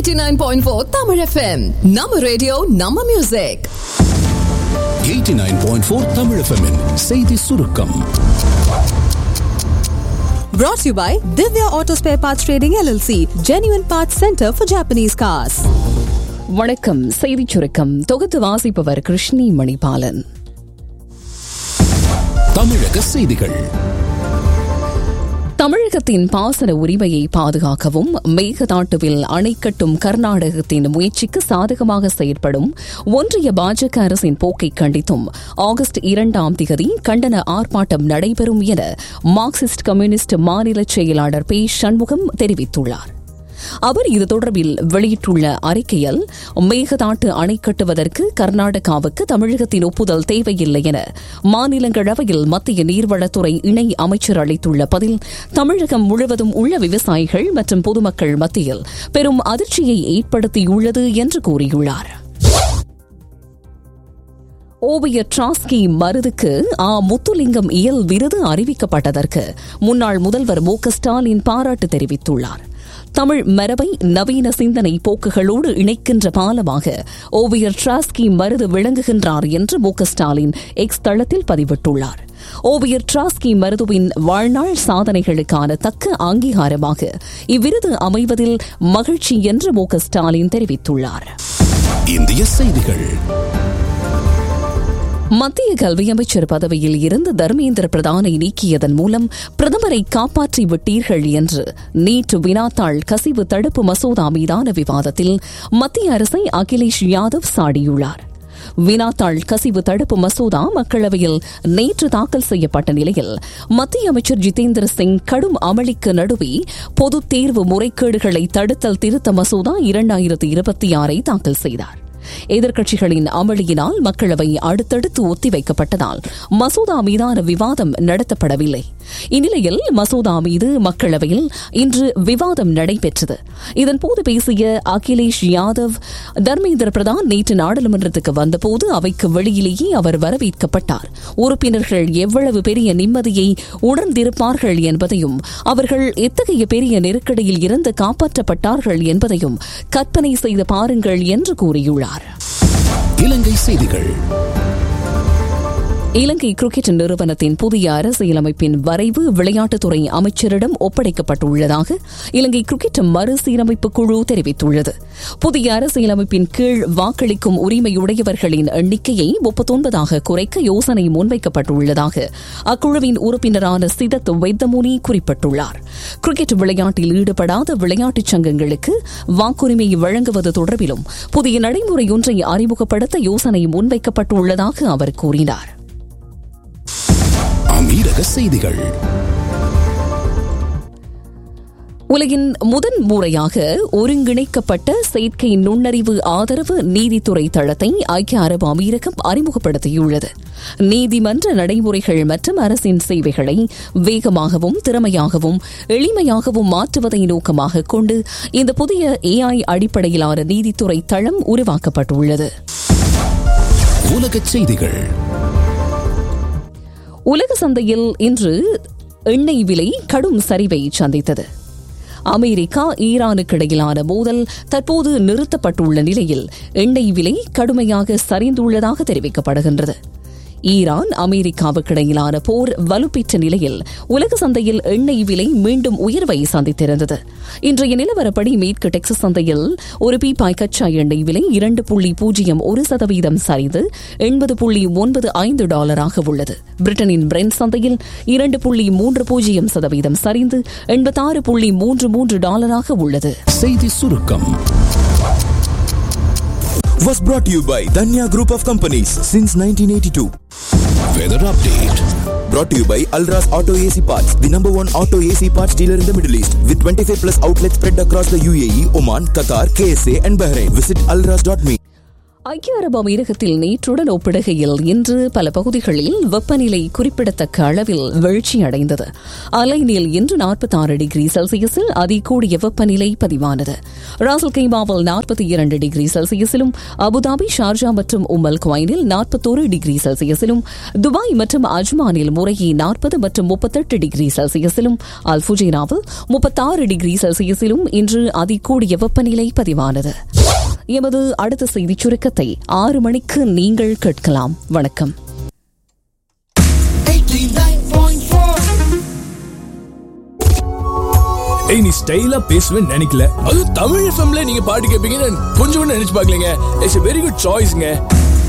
89.4 Tamil FM. நம்ம radio நம்ம music 89.4 Tamil FM -இன் செய்தி சுருக்கம் Brought to you by Divya Auto Spare Parts Trading LLC, Genuine Parts Center for Japanese Cars. வணக்கம் செய்திச் சுருக்கம் தொகுத்து வாசிப்பவர் கிருஷ்ணி மணிபாலன் தமிழக செய்திகள் தமிழகத்தின் பாசன உரிமையை பாதுகாக்கவும் மேகதாட்டுவில் அணை கட்டும் கர்நாடகத்தின் முயற்சிக்கு சாதகமாக செயற்படும் ஒன்றிய பாஜக அரசின் போக்கை கண்டித்தும் ஆகஸ்ட் இரண்டாம் திகதி கண்டன ஆர்ப்பாட்டம் நடைபெறும் என மார்க்சிஸ்ட் கம்யூனிஸ்ட் மாநில செயலாளர் பி சண்முகம் தெரிவித்துள்ளார் அவர் இது தொடர்பில் வெளியிட்டுள்ள அறிக்கையில் மேகதாட்டு அணை கட்டுவதற்கு கர்நாடகாவுக்கு தமிழகத்தின் ஒப்புதல் தேவையில்லை என மாநிலங்களவையில் மத்திய நீர்வளத்துறை இணை அமைச்சர் அளித்துள்ள பதில் தமிழகம் முழுவதும் உள்ள விவசாயிகள் மற்றும் பொதுமக்கள் மத்தியில் பெரும் அதிர்ச்சியை ஏற்படுத்தியுள்ளது என்று கூறியுள்ளார் ஓவியர் ட்ராஸ்கி மருதுக்கு ஆ முத்துலிங்கம் இயல் விருது அறிவிக்கப்பட்டதற்கு முன்னாள் முதல்வர் மு க ஸ்டாலின் பாராட்டு தெரிவித்துள்ளார் தமிழ் மரபை நவீன சிந்தனை போக்குகளோடு இணைக்கின்ற பாலமாக ஓவியர் ட்ராஸ்கி மருது விளங்குகின்றார் என்று மு க ஸ்டாலின் எக்ஸ் தளத்தில் பதிவிட்டுள்ளார் ஓவியர் ட்ராஸ்கி மருதுவின் வாழ்நாள் சாதனைகளுக்கான தக்க அங்கீகாரமாக இவ்விருது அமைவதில் மகிழ்ச்சி என்று மு க ஸ்டாலின் தெரிவித்துள்ளார் இந்திய செய்திகள் மத்திய கல்வி அமைச்சர் பதவியில் இருந்து தர்மேந்திர பிரதானை நீக்கியதன் மூலம் பிரதமரை காப்பாற்றி விட்டீர்கள் என்று நேற்று வினாத்தாள் கசிவு தடுப்பு மசோதா மீதான விவாதத்தில் மத்திய அரசை அகிலேஷ் யாதவ் சாடியுள்ளார் வினாத்தாள் கசிவு தடுப்பு மசோதா மக்களவையில் நேற்று தாக்கல் செய்யப்பட்ட நிலையில் மத்திய அமைச்சர் ஜிதேந்திர சிங் கடும் அமளிக்கு நடுவே பொதுத் தேர்வு முறைகேடுகளை தடுத்தல் திருத்த மசோதா இரண்டாயிரத்து இருபத்தி ஆறை தாக்கல் செய்தார் எதிர்க்கட்சிகளின் அமளியினால் மக்களவை அடுத்தடுத்து ஒத்திவைக்கப்பட்டதால் மசோதா மீதான விவாதம் நடத்தப்படவில்லை இந்நிலையில் மசோதா மீது மக்களவையில் இன்று விவாதம் நடைபெற்றது இதன்போது பேசிய அகிலேஷ் யாதவ் தர்மேந்திர பிரதான் நேற்று நாடாளுமன்றத்துக்கு வந்தபோது அவைக்கு வெளியிலேயே அவர் வரவேற்கப்பட்டார் உறுப்பினர்கள் எவ்வளவு பெரிய நிம்மதியை உணர்ந்திருப்பார்கள் என்பதையும் அவர்கள் எத்தகைய பெரிய நெருக்கடியில் இருந்து காப்பாற்றப்பட்டார்கள் என்பதையும் கற்பனை செய்து பாருங்கள் என்று கூறியுள்ளார் இலங்கை செய்திகள் இலங்கை கிரிக்கெட் நிறுவனத்தின் புதிய அரசியலமைப்பின் வரைவு விளையாட்டுத்துறை அமைச்சரிடம் ஒப்படைக்கப்பட்டுள்ளதாக இலங்கை கிரிக்கெட் மறுசீரமைப்பு குழு தெரிவித்துள்ளது புதிய அரசியலமைப்பின் கீழ் வாக்களிக்கும் உரிமையுடையவர்களின் எண்ணிக்கையை முப்பத்தொன்பதாக குறைக்க யோசனை முன்வைக்கப்பட்டுள்ளதாக அக்குழுவின் உறுப்பினரான சிதத் வைத்தமுனி குறிப்பிட்டுள்ளார் கிரிக்கெட் விளையாட்டில் ஈடுபடாத விளையாட்டுச் சங்கங்களுக்கு வாக்குரிமை வழங்குவது தொடர்பிலும் புதிய நடைமுறை ஒன்றை அறிமுகப்படுத்த யோசனை முன்வைக்கப்பட்டுள்ளதாக அவர் கூறினார் அமீரக செய்திகள் உலகின் முதன் முறையாக ஒருங்கிணைக்கப்பட்ட செயற்கை நுண்ணறிவு ஆதரவு நீதித்துறை தளத்தை ஐக்கிய அரபு அமீரகம் அறிமுகப்படுத்தியுள்ளது நீதிமன்ற நடைமுறைகள் மற்றும் அரசின் சேவைகளை வேகமாகவும் திறமையாகவும் எளிமையாகவும் மாற்றுவதை நோக்கமாக கொண்டு இந்த புதிய ஏஐ அடிப்படையிலான நீதித்துறை தளம் உருவாக்கப்பட்டுள்ளது உலகச் செய்திகள் உலக சந்தையில் இன்று எண்ணெய் விலை கடும் சரிவை சந்தித்தது அமெரிக்கா ஈரானுக்கு இடையிலான மோதல் தற்போது நிறுத்தப்பட்டுள்ள நிலையில் எண்ணெய் விலை கடுமையாக சரிந்துள்ளதாக தெரிவிக்கப்படுகின்றது ஈரான் அமெரிக்காவுக்கு இடையிலான போர் வலுப்பெற்ற நிலையில் உலக சந்தையில் எண்ணெய் விலை மீண்டும் உயர்வை சந்தித்திருந்தது இன்றைய நிலவரப்படி மேற்கு டெக்சஸ் சந்தையில் ஒரு பீப்பாய் கச்சா எண்ணெய் விலை இரண்டு புள்ளி பூஜ்ஜியம் ஒரு சதவீதம் சரிந்து எண்பது புள்ளி ஒன்பது ஐந்து டாலராக உள்ளது பிரிட்டனின் பிரெண்ட் சந்தையில் இரண்டு புள்ளி மூன்று பூஜ்ஜியம் சதவீதம் சரிந்து எண்பத்தாறு புள்ளி மூன்று மூன்று டாலராக உள்ளது செய்தி சுருக்கம் was brought to you by Danya Group of Companies since 1982. Weather update Brought to you by Alras Auto AC Parts, the number one auto AC parts dealer in the Middle East, with 25 plus outlets spread across the UAE, Oman, Qatar, KSA, and Bahrain. Visit alras.me. ஐக்கிய அரபு அமீரகத்தில் நேற்றுடன் ஒப்பிடுகையில் இன்று பல பகுதிகளில் வெப்பநிலை குறிப்பிடத்தக்க அளவில் வீழ்ச்சியடைந்தது அலைனில் இன்று நாற்பத்தி ஆறு டிகிரி செல்சியஸில் அதிகூடிய வெப்பநிலை பதிவானது ராசல் கைமாவில் நாற்பத்தி இரண்டு டிகிரி செல்சியஸிலும் அபுதாபி ஷார்ஜா மற்றும் உம்மல் குவைனில் நாற்பத்தோரு டிகிரி செல்சியஸிலும் துபாய் மற்றும் அஜ்மானில் முறையே நாற்பது மற்றும் முப்பத்தெட்டு டிகிரி செல்சியஸிலும் அல்புஜேனாவில் முப்பத்தாறு டிகிரி செல்சியஸிலும் இன்று அதிகூடிய வெப்பநிலை பதிவானது எமது அடுத்த செய்திச் சுருக்கத்தை ஆறு மணிக்கு நீங்கள் கேட்கலாம் வணக்கம் ஏய் நீ ஸ்டைலா பேசுவேன்னு நினைக்கல அது தமிழ் எஃப்எம்ல நீங்க பாட்டு கேட்பீங்கன்னு கொஞ்சம் கூட நினைச்சு பார்க்கலங்க இட்ஸ் வெரி குட் சாய்ஸ்ங்க